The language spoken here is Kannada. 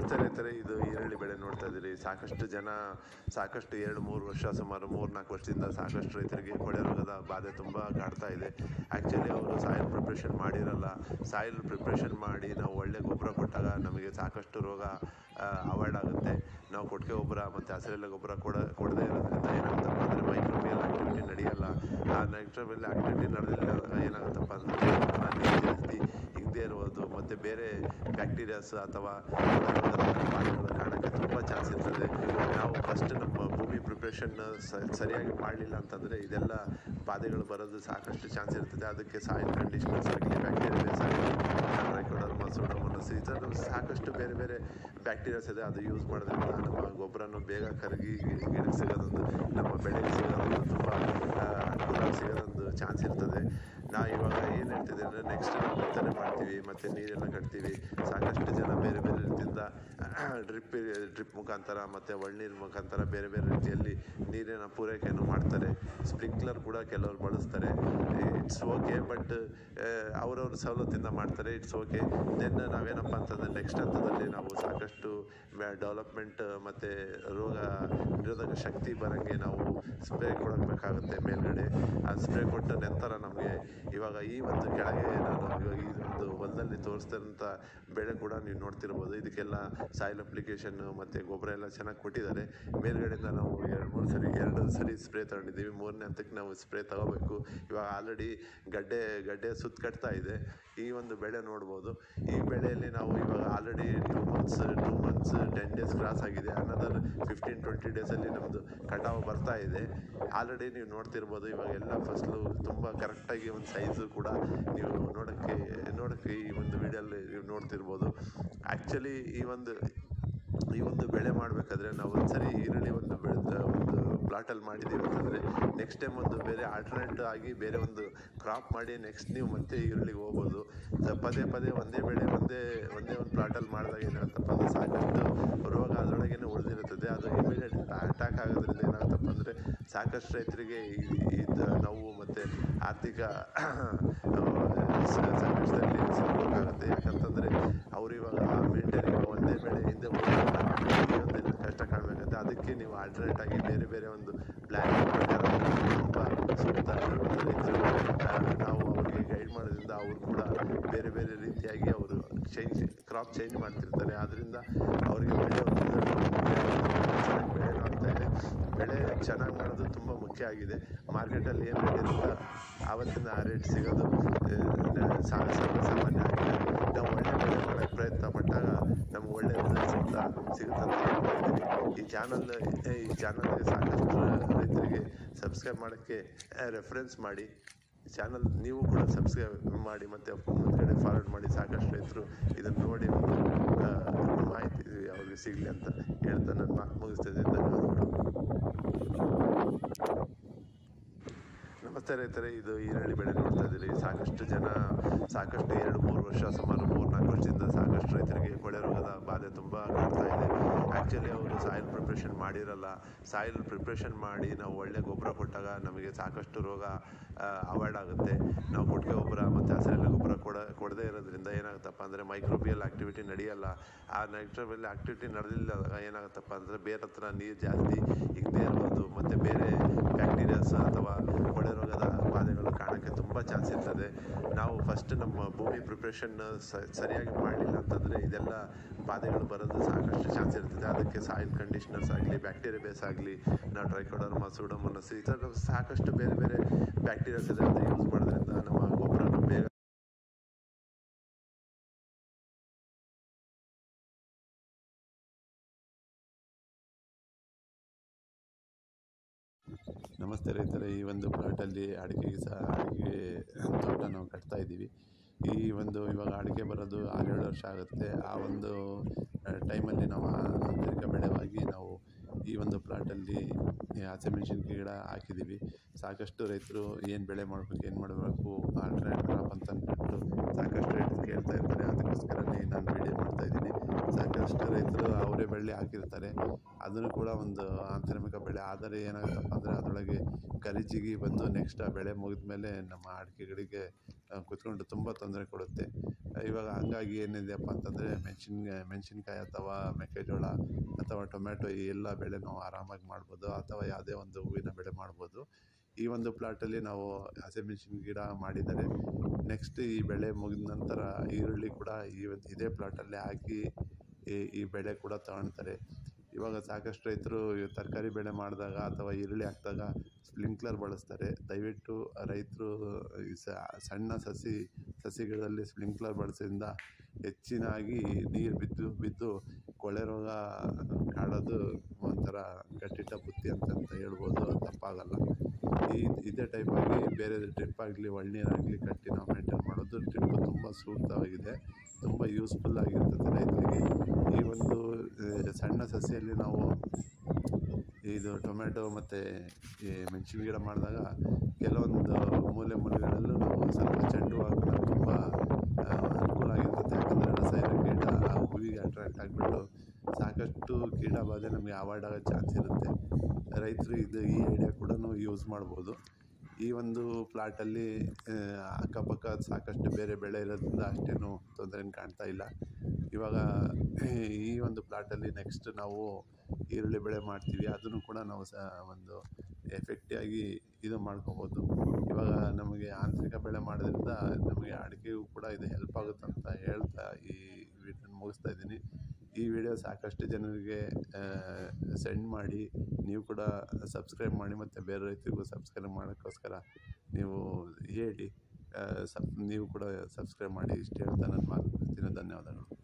ನಮಸ್ತೆ ರೈತರೇ ಇದು ಈರುಳ್ಳಿ ಬೆಳೆ ನೋಡ್ತಾ ಇದ್ದೀರಿ ಸಾಕಷ್ಟು ಜನ ಸಾಕಷ್ಟು ಎರಡು ಮೂರು ವರ್ಷ ಸುಮಾರು ಮೂರು ನಾಲ್ಕು ವರ್ಷದಿಂದ ಸಾಕಷ್ಟು ರೈತರಿಗೆ ಕೊಳೆ ರೋಗದ ಬಾಧೆ ತುಂಬ ಕಾಡ್ತಾ ಇದೆ ಆ್ಯಕ್ಚುಲಿ ಅವರು ಸಾಯಿಲ್ ಪ್ರಿಪ್ರೇಷನ್ ಮಾಡಿರಲ್ಲ ಸಾಯಿಲ್ ಪ್ರಿಪ್ರೇಷನ್ ಮಾಡಿ ನಾವು ಒಳ್ಳೆ ಗೊಬ್ಬರ ಕೊಟ್ಟಾಗ ನಮಗೆ ಸಾಕಷ್ಟು ರೋಗ ಅವಾಯ್ಡ್ ಆಗುತ್ತೆ ನಾವು ಕೊಟ್ಟಿಗೆ ಗೊಬ್ಬರ ಮತ್ತು ಹಸಿರೆಲೆ ಗೊಬ್ಬರ ಕೊಡ ಕೊಡದೇ ಇರೋದ್ರಿಂದ ಏನಾಗುತ್ತಪ್ಪ ಅಂದರೆ ಮೈಕ್ರೋಬಿಯಲ್ ಆಕ್ಟಿವಿಟಿ ನಡೆಯಲ್ಲ ಆ ಮೈಕ್ರೋಬಿಯಲ್ ಆಕ್ಟಿವಿಟಿ ನಡೆದಿಲ್ಲ ಏನಾಗುತ್ತಪ್ಪ ಅಂದರೆ ನೀರು ಜಾಸ್ತಿ ಹಿಂಗದೇ ಇರ್ಬೋದು ಮತ್ತು ಬೇರೆ ಬ್ಯಾಕ್ಟೀರಿಯಾಸ್ ಅಥವಾ ಬಾಧೆಗಳು ಕಾರಣಕ್ಕೆ ತುಂಬ ಚಾನ್ಸ್ ಇರ್ತದೆ ನಾವು ಫಸ್ಟ್ ನಮ್ಮ ಭೂಮಿ ಪ್ರಿಪ್ರೇಷನ್ ಸರಿಯಾಗಿ ಮಾಡಲಿಲ್ಲ ಅಂತಂದರೆ ಇದೆಲ್ಲ ಬಾಧೆಗಳು ಬರೋದು ಸಾಕಷ್ಟು ಚಾನ್ಸ್ ಇರ್ತದೆ ಅದಕ್ಕೆ ಸಾಯಿಲ್ ಕಂಡೀಷನರ್ಸ್ ಆಗಲಿ ಬ್ಯಾಕ್ಟೀರಿಯಾಸ್ ಆಗಲಿ ಟ್ರೈಕೋಡರ್ಮ ಸೂಡೋಮೋನಸ್ ಈ ಥರ ಸಾಕಷ್ಟು ಬೇರೆ ಬೇರೆ ಬ್ಯಾಕ್ಟೀರಿಯಾಸ್ ಇದೆ ಅದು ಯೂಸ್ ಮಾಡೋದ್ರಿಂದ ನಮ್ಮ ಗೊಬ್ಬರನು ಬೇಗ ಕರಗಿ ಗಿಡಕ್ಕೆ ಸಿಗೋದೊಂದು ನಮ್ಮ ಬೆಳೆಗೆ ಸಿಗೋದೊಂದು ತುಂಬ ಅನುಕೂಲ ಸಿಗೋದೊಂದು ಚಾನ್ಸ್ ಇರ್ತದೆ ನಾವು ಇವಾಗ ಏನು ಹೇಳ್ತಿದ್ದೆ ಅಂದರೆ ನೆಕ್ಸ್ಟ್ ನಾವು ಬಿತ್ತನೆ ಮಾಡ್ತೀವಿ ಮತ್ತು ನೀರೆಲ್ಲ ಕಟ್ತೀವಿ ಸಾಕಷ್ಟು ಜನ ಬೇರೆ ಬೇರೆ ರೀತಿಯಿಂದ ಡ್ರಿಪ್ ಡ್ರಿಪ್ ಮುಖಾಂತರ ಮತ್ತು ಒಳ್ನೀರು ಮುಖಾಂತರ ಬೇರೆ ಬೇರೆ ರೀತಿಯಲ್ಲಿ ನೀರಿನ ಪೂರೈಕೆಯನ್ನು ಮಾಡ್ತಾರೆ ಸ್ಪ್ರಿಂಕ್ಲರ್ ಕೂಡ ಕೆಲವರು ಬಳಸ್ತಾರೆ ಇಟ್ಸ್ ಓಕೆ ಬಟ್ ಅವರವ್ರ ಸವಲತ್ತಿಂದ ಮಾಡ್ತಾರೆ ಇಟ್ಸ್ ಓಕೆ ದೆನ್ ನಾವೇನಪ್ಪ ಅಂತಂದರೆ ನೆಕ್ಸ್ಟ್ ಹಂತದಲ್ಲಿ ನಾವು ಸಾಕಷ್ಟು ಡೆವಲಪ್ಮೆಂಟ್ ಮತ್ತು ರೋಗ ನಿರೋಧಕ ಶಕ್ತಿ ಬರೋಂಗೆ ನಾವು ಸ್ಪ್ರೇ ಕೊಡಬೇಕಾಗುತ್ತೆ ಮೇಲ್ಗಡೆ ಆ ಸ್ಪ್ರೇ ಕೊಟ್ಟ ನಂತರ ನಮಗೆ ಇವಾಗ ಈ ಒಂದು ಕೆಳಗೆ ನಾನು ಇವಾಗ ಈ ಒಂದು ಹೊಲದಲ್ಲಿ ತೋರಿಸ್ತಿರೋಂಥ ಬೆಳೆ ಕೂಡ ನೀವು ನೋಡ್ತಿರ್ಬೋದು ಇದಕ್ಕೆಲ್ಲ ಸಾಯಿಲ್ ಅಪ್ಲಿಕೇಶನ್ ಮತ್ತು ಗೊಬ್ಬರ ಎಲ್ಲ ಚೆನ್ನಾಗಿ ಕೊಟ್ಟಿದ್ದಾರೆ ಮೇಲ್ಗಡೆಯಿಂದ ನಾವು ಎರಡು ಮೂರು ಸರಿ ಎರಡು ಸರಿ ಸ್ಪ್ರೇ ತಗೊಂಡಿದ್ದೀವಿ ಮೂರನೇ ಹಂತಕ್ಕೆ ನಾವು ಸ್ಪ್ರೇ ತಗೋಬೇಕು ಇವಾಗ ಆಲ್ರೆಡಿ ಗಡ್ಡೆ ಗಡ್ಡೆ ಸುತ್ತ ಕಟ್ತಾ ಇದೆ ಈ ಒಂದು ಬೆಳೆ ನೋಡ್ಬೋದು ಈ ಬೆಳೆಯಲ್ಲಿ ನಾವು ಇವಾಗ already two months two months ten days cross ಆಗಿದೆ ಅನದರ್ ಫಿಫ್ಟೀನ್ ಟ್ವೆಂಟಿ ಡೇಸಲ್ಲಿ ನಮ್ಮದು ಕಟಾವು ಬರ್ತಾ ಇದೆ ಆಲ್ರೆಡಿ ನೀವು ನೋಡ್ತಿರ್ಬೋದು ಇವಾಗ ಎಲ್ಲ ಫಸಲು ತುಂಬ ಕರೆಕ್ಟಾಗಿ ಒಂದು ಸೈಜು ಕೂಡ ನೀವು ನೋಡೋಕ್ಕೆ ನೋಡೋಕ್ಕೆ ಈ ಒಂದು ವಿಡಿಯೋಲ್ಲಿ ನೀವು ನೋಡ್ತಿರ್ಬೋದು ಆ್ಯಕ್ಚುಲಿ ಈ ಒಂದು ಈ ಒಂದು ಬೆಳೆ ಮಾಡಬೇಕಾದ್ರೆ ನಾವು ಒಂದ್ಸರಿ ಈರುಳ್ಳಿ ಒಂದು ಬೆಳೆದ ಒಂದು ಪ್ಲಾಟಲ್ಲಿ ಮಾಡಿದ್ದೀವಿ ಅಂತಂದರೆ ನೆಕ್ಸ್ಟ್ ಟೈಮ್ ಒಂದು ಬೇರೆ ಆಲ್ಟರ್ನೇಟ್ ಆಗಿ ಬೇರೆ ಒಂದು ಕ್ರಾಪ್ ಮಾಡಿ ನೆಕ್ಸ್ಟ್ ನೀವು ಮತ್ತೆ ಈರುಳ್ಳಿಗೆ ಹೋಗ್ಬೋದು ಸ- ಪದೇ ಪದೇ ಒಂದೇ ಬೆಳೆ ಒಂದೇ ಒಂದೇ ಒಂದು ಪ್ಲಾಟಲ್ಲಿ ಮಾಡಿದಾಗ ಏನಾಗುತ್ತಪ್ಪ ಅಂದರೆ ಸಾಕಷ್ಟು ರೋಗ ಅದರೊಳಗೇ ಉಳಿದಿರುತ್ತದೆ ಅದು ಇಮಿಡಿಯೇಟ್ ಅಟ್ಯಾಕ್ ಆಗೋದ್ರಿಂದ ಏನಾಗುತ್ತಪ್ಪ ಅಂದರೆ ಸಾಕಷ್ಟು ರೈತರಿಗೆ ಈ- ಇದು ನೋವು ಮತ್ತು ಆರ್ಥಿಕ ಸ- ಸಂಕಷ್ಟದಲ್ಲಿ ಸಿಗಬೇಕಾಗುತ್ತೆ ಯಾಕಂತಂದರೆ ಅವರು ಇವಾಗ ಮೇಂಟೈನ್ ಒಂದೇ ಬೆಳೆ ಹಿಂದೆ ಹೋದಾಗ ಒಂದೆಲ್ಲ ಕಷ್ಟ ಕಾಣಬೇಕಾಗುತ್ತೆ ಅದಕ್ಕೆ ನೀವು ಆಲ್ಟರ್ನೇಟ್ ಆಗಿ ಬೇರೆ ಬೇರೆ ಒಂದು ಪ್ಲ್ಯಾನ್ ಪ್ರಕಾರ ತುಂಬ ಸೂಕ್ತ ರೈತರು ಆ, ನಾವು ಅವರಿಗೆ ಗೈಡ್ ಮಾಡೋದ್ರಿಂದ ಅವರು ಕೂಡ ಬೇರೆ ಬೇರೆ ರೀತಿಯಾಗಿ ಅವರು ಚೇಂಜ್ ಕ್ರಾಪ್ ಚೇಂಜ್ ಮಾಡ್ತಿರ್ತಾರೆ ಆದ್ದರಿಂದ ಅವರಿಗೆ ಒಳ್ಳೆಯ ಒಂದು ಚೆನ್ನಾಗಿ ಬೆಳೆ ಆಗ್ತಾ ಇದೆ ಬೆಳೆ ಚೆನ್ನಾಗಿ ಮಾಡೋದು ತುಂಬ ಮುಖ್ಯ ಆಗಿದೆ ಮಾರ್ಕೆಟಲ್ಲಿ ಏನು ರೇಟ್ ಇರುತ್ತೋ ಆವತ್ತಿನ ಆ ರೇಟ್ ಸಿಗೋದು ಆ, ಸಾ- ಸರ್ವ ಸಾಮಾನ್ಯ ಆಗಿದೆ ನಾವು ಒಳ್ಳೆ ಬೆಳೆ ಮಾಡೋಕ್ಕೆ ಪ್ರಯತ್ನ ಪಟ್ಟಾಗ ನಮ್ಗೆ ಒಳ್ಳೆ ರಿಸಲ್ಟ್ಸ್ ಅಂತ ಸಿಗುತ್ತೆ ಅಂತ ಹೇಳ್ತಾ ಇದ್ದೀನಿ ಈ ಚಾನಲ್ ಈ ಚಾನಲ್ಗೆ ಸಾಕಷ್ಟು ರೈತರಿಗೆ ಸಬ್ಸ್ಕ್ರೈಬ್ ಮಾಡೋಕ್ಕೆ ರೆಫರೆನ್ಸ್ ಮಾಡಿ ಚಾನಲ್ ನೀವು ಕೂಡ ಸಬ್ಸ್ಕ್ರೈಬ್ ಮಾಡಿ ಮತ್ತು ಮುಂದ್ಗಡೆ ಫಾರ್ವರ್ಡ್ ಮಾಡಿ ಸಾಕಷ್ಟು ರೈತರು ಇದನ್ನು ನೋಡಿ ಒಂದು ಆ, ಮಾಹಿತಿ ಅವ್ರಿಗೆ ಸಿಗಲಿ ಅಂತ ಹೇಳ್ತಾ ನನ್ನ ಮಾತು ಮುಗಿಸ್ತಿದ್ದೆ ಧನ್ಯವಾದಗಳು ನಮಸ್ತೆ ರೈತರೇ ಇದು ಈರುಳ್ಳಿ ಬೆಳೆ ನೋಡ್ತಾ ಇದ್ದೀರಿ ಸಾಕಷ್ಟು ಜನ ಸಾಕಷ್ಟು ಎರಡು ಮೂರು ವರ್ಷ ಸುಮಾರು ಮೂರು ನಾಲ್ಕು ವರ್ಷದಿಂದ ಸಾಕಷ್ಟು ರೈತರಿಗೆ ಕೊಳೆ ರೋಗದ ಬಾಧೆ ತುಂಬ ಕಾಡ್ತಾ ಇದೆ ಆ್ಯಕ್ಚುಲಿ ಅವರು ಸಾಯಿಲ್ ಪ್ರಿಪ್ರೇಷನ್ ಮಾಡಿರಲ್ಲ ಸಾಯಿಲ್ ಪ್ರಿಪ್ರೇಷನ್ ಮಾಡಿ ನಾವು ಒಳ್ಳೆ ಗೊಬ್ಬರ ಕೊಟ್ಟಾಗ ನಮಗೆ ಸಾಕಷ್ಟು ರೋಗ ಅವಾಯ್ಡ್ ಆಗುತ್ತೆ ನಾವು ಕೊಟ್ಟಿಗೆ ಗೊಬ್ಬರ ಮತ್ತು ಹಸಿರೆಲೆ ಗೊಬ್ಬರ ಕೊಡ ಕೊಡದೇ ಇರೋದ್ರಿಂದ ಏನಾಗುತ್ತಪ್ಪ ಅಂದರೆ ಮೈಕ್ರೋಬಿಯಲ್ ಆಕ್ಟಿವಿಟಿ ನಡೆಯಲ್ಲ ಆ ಮೈಕ್ರೋಬಿಯಲ್ ಆಕ್ಟಿವಿಟಿ ನಡೆದಿಲ್ಲ ಏನಾಗುತ್ತಪ್ಪ ಅಂದರೆ ಬೇರೆ ಹತ್ರ ನೀರು ಜಾಸ್ತಿ ಹಿಂಗದೇ ಇರ್ಬೋದು ಮತ್ತು ಬೇರೆ ಬ್ಯಾಕ್ಟೀರಿಯಾಸ್ ಅಥವಾ ಕೊಳೆ ರೋಗದ ಬಾಧೆಗಳು ಕಾಣೋಕ್ಕೆ ತುಂಬ ಚಾನ್ಸ್ ಇರ್ತದೆ ನಾವು ಫಸ್ಟ್ ನಮ್ಮ ಭೂಮಿ ಪ್ರಿಪ್ರೇಷನ್ ಸರಿಯಾಗಿ ಮಾಡಲಿಲ್ಲ ಅಂತಂದರೆ ಇದೆಲ್ಲ ಬಾಧೆಗಳು ಬರೋದು ಸಾಕಷ್ಟು ಚಾನ್ಸ್ ಇರ್ತದೆ ಅದಕ್ಕೆ ಸಾಯಿಲ್ ಕಂಡೀಷನರ್ಸ್ ಆಗಲಿ ಬ್ಯಾಕ್ಟೀರಿಯಾ ಬೇಸ್ ಆಗಲಿ ನಾವು ಟ್ರೈಕೋಡರ್ಮ ಸೂಡೋಮೋನಸ್ ಈ ಥರ ಸಾಕಷ್ಟು ಬೇರೆ ಬೇರೆ ಬ್ಯಾಕ್ಟೀರಿಯಾಸ್ ಇದೆ ಅದು ಯೂಸ್ ಮಾಡೋದ್ರಿಂದ ನಮ್ಮ ಗೊಬ್ಬರನು ಬೇಗ ನಮಸ್ತೆ ರೈತರೇ ಈ ಒಂದು ಪ್ಲಾಟಲ್ಲಿ ಅಡಿಕೆಗೆ ಸಹ ಅಡಿಕೆ ತೋಟ ನಾವು ಕಟ್ತಾ ಇದ್ದೀವಿ ಈ ಒಂದು ಇವಾಗ ಅಡಿಕೆ ಬರೋದು ಆರೇಳು ವರ್ಷ ಆಗುತ್ತೆ ಆ ಒಂದು ಟೈಮಲ್ಲಿ ನಾವು ಆಂತರಿಕ ಬೆಳೆವಾಗಿ ನಾವು ಈ ಒಂದು ಪ್ಲಾಟಲ್ಲಿ ಹಸಿಮೆಣ್ಸಿನ್ಕಾಯಿ ಗಿಡ ಹಾಕಿದ್ದೀವಿ ಸಾಕಷ್ಟು ರೈತರು ಏನು ಬೆಳೆ ಮಾಡಬೇಕು ಏನು ಮಾಡಬೇಕು ಆಲ್ಟರ್ನೇಟ್ ಕ್ರಾಪ್ ಅಂತ ಅಂದ್ಬಿಟ್ಟು ಸಾಕಷ್ಟು ರೈತರು ಕೇಳ್ತಾ ಇರ್ತಾರೆ ಅದಕ್ಕೋಸ್ಕರನೇ ನಾನು ವಿಡಿಯೋ ಮಾಡ್ತಾ ಇದ್ದೀನಿ ಸಾಕಷ್ಟು ರೈತರು ಅವರೇ ಬೆಳೆ ಈರುಳ್ಳಿ ಹಾಕಿರ್ತಾರೆ ಅದನ್ನು ಕೂಡ ಒಂದು ಆಂತರಿಕ ಬೆಳೆ ಆದರೆ ಏನಾಗುತ್ತಪ್ಪ ಅಂದರೆ ಅದರೊಳಗೆ ಗರಿಜಿಗಿ ಬಂದು ನೆಕ್ಸ್ಟ್ ಆ ಬೆಳೆ ಮುಗಿದ ಮೇಲೆ ನಮ್ಮ ಅಡಿಕೆಗಳಿಗೆ ಕುತ್ಕೊಂಡು ತುಂಬ ತೊಂದರೆ ಕೊಡುತ್ತೆ ಇವಾಗ ಹಂಗಾಗಿ ಏನಿದೆಯಪ್ಪ ಅಂತಂದರೆ ಮೆಣಸಿನ ಮೆಣಸಿನ್ಕಾಯಿ ಅಥವಾ ಮೆಕ್ಕೆಜೋಳ ಅಥವಾ ಟೊಮ್ಯಾಟೊ ಈ ಎಲ್ಲ ಬೆಳೆ ನಾವು ಆರಾಮಾಗಿ ಮಾಡ್ಬೋದು ಅಥವಾ ಯಾವುದೇ ಒಂದು ಹೂವಿನ ಬೆಳೆ ಮಾಡ್ಬೋದು ಈ ಒಂದು ಪ್ಲಾಟಲ್ಲಿ ನಾವು ಹಸಿಮೆಣ್ಸಿನ ಗಿಡ ಮಾಡಿದರೆ ನೆಕ್ಸ್ಟ್ ಈ ಬೆಳೆ ಮುಗಿದ ನಂತರ ಈರುಳ್ಳಿ ಕೂಡ ಈ ಒಂದು ಇದೇ ಪ್ಲಾಟಲ್ಲೇ ಹಾಕಿ ಈ ಈ ಬೆಳೆ ಕೂಡ ತಗೊಳ್ತಾರೆ ಇವಾಗ ಸಾಕಷ್ಟು ರೈತರು ತರಕಾರಿ ಬೆಳೆ ಮಾಡಿದಾಗ ಅಥವಾ ಈರುಳ್ಳಿ ಹಾಕಿದಾಗ ಸ್ಪ್ರಿಂಕ್ಲರ್ ಬಳಸ್ತಾರೆ ದಯವಿಟ್ಟು ರೈತರು ಈ ಸಣ್ಣ ಸಸಿ ಸಸಿಗಳಲ್ಲಿ ಸ್ಪ್ರಿಂಕ್ಲರ್ ಬಳಸೋದ್ರಿಂದ ಹೆಚ್ಚಿನಾಗಿ ನೀರು ಬಿದ್ದು ಬಿದ್ದು ಕೊಳೆ ರೋಗ ಕಾಡೋದು ಒಂಥರ ಕಟ್ಟಿಟ್ಟ ಬುತ್ತಿ ಅಂತಂತ ಹೇಳ್ಬೋದು ಅದು ತಪ್ಪಾಗಲ್ಲ ಈ ಇದೇ ಟೈಪಾಗಿ ಬೇರೆ ಡ್ರಿಪ್ ಆಗಲಿ ಒಳ್ನೀರಾಗಲಿ ಕಟ್ಟಿ ನಾವು ಮೇಂಟೈನ್ ಮಾಡೋದು ಡ್ರಿಪ್ ತುಂಬ ಸೂಕ್ತವಾಗಿದೆ ತುಂಬ ಯೂಸ್ಫುಲ್ ಆಗಿರ್ತದೆ ರೈತರಿಗೆ ಈ ಒಂದು ಆ, ಸಣ್ಣ ಸಸಿಯಲ್ಲಿ ನಾವು ಇದು ಟೊಮ್ಯಾಟೊ ಮತ್ತು ಈ ಮೆಣಸಿನ ಗಿಡ ಮಾಡಿದಾಗ ಕೆಲವೊಂದು ಮೂಲೆ ಮೂಲೆಗಳಲ್ಲೂ ನಾವು ಸ್ವಲ್ಪ ಚೆಂಡು ಹಾಕಿದ್ರೆ ತುಂಬ ಆ, ಅನುಕೂಲ ಆಗಿರ್ತದೆ ಯಾಕಂದರೆ ರಸಾಯನ ಕೀಟ ಆ ಹೂವಿಗೆ ಅಟ್ರಾಕ್ಟ್ ಆಗಿಬಿಟ್ಟು ಸಾಕಷ್ಟು ಕೀಟ ಬಾಧೆ ನಮಗೆ ಅವಾಯ್ಡ್ ಆಗೋ ಚಾನ್ಸ್ ಇರುತ್ತೆ ರೈತರು ಇದು ಈ ಐಡಿಯಾ ಕೂಡ ಯೂಸ್ ಮಾಡ್ಬೋದು ಈ ಒಂದು ಪ್ಲಾಟಲ್ಲಿ ಅಕ್ಕಪಕ್ಕ ಸಾಕಷ್ಟು ಬೇರೆ ಬೆಳೆ ಇರೋದ್ರಿಂದ ಅಷ್ಟೇನು ತೊಂದರೆ ಕಾಣ್ತಾ ಇಲ್ಲ ಇವಾಗ ಈ ಒಂದು ಪ್ಲಾಟಲ್ಲಿ ನೆಕ್ಸ್ಟ್ ನಾವು ಈರುಳ್ಳಿ ಬೆಳೆ ಮಾಡ್ತೀವಿ ಅದನ್ನು ಕೂಡ ನಾವು ಸಹ ಒಂದು ಎಫೆಕ್ಟಿಯಾಗಿ ಇದು ಮಾಡ್ಕೋಬೋದು ಇವಾಗ ನಮಗೆ ಆಂತರಿಕ ಬೆಳೆ ಮಾಡೋದ್ರಿಂದ ನಮಗೆ ಅಡಿಕೆಗೂ ಕೂಡ ಇದು ಹೆಲ್ಪ್ ಆಗುತ್ತೆ ಅಂತ ಹೇಳ್ತಾ ಈ ವಿಡಿಯೋನ ಮುಗಿಸ್ತಾ ಇದ್ದೀನಿ ಈ ವಿಡಿಯೋ ಸಾಕಷ್ಟು ಜನರಿಗೆ ಸೆಂಡ್ ಮಾಡಿ ನೀವು ಕೂಡ ಸಬ್ಸ್ಕ್ರೈಬ್ ಮಾಡಿ ಮತ್ತು ಬೇರೆ ರೈತರಿಗೂ ಸಬ್ಸ್ಕ್ರೈಬ್ ಮಾಡೋಕ್ಕೋಸ್ಕರ ನೀವು ಹೇಳಿ ಸಬ್ ನೀವು ಕೂಡ ಸಬ್ಸ್ಕ್ರೈಬ್ ಮಾಡಿ ಇಷ್ಟು ಹೇಳ್ತಾ ನನ್ನ ಮಾತು ಮುಗಿಸ್ತೀನಿ ಧನ್ಯವಾದಗಳು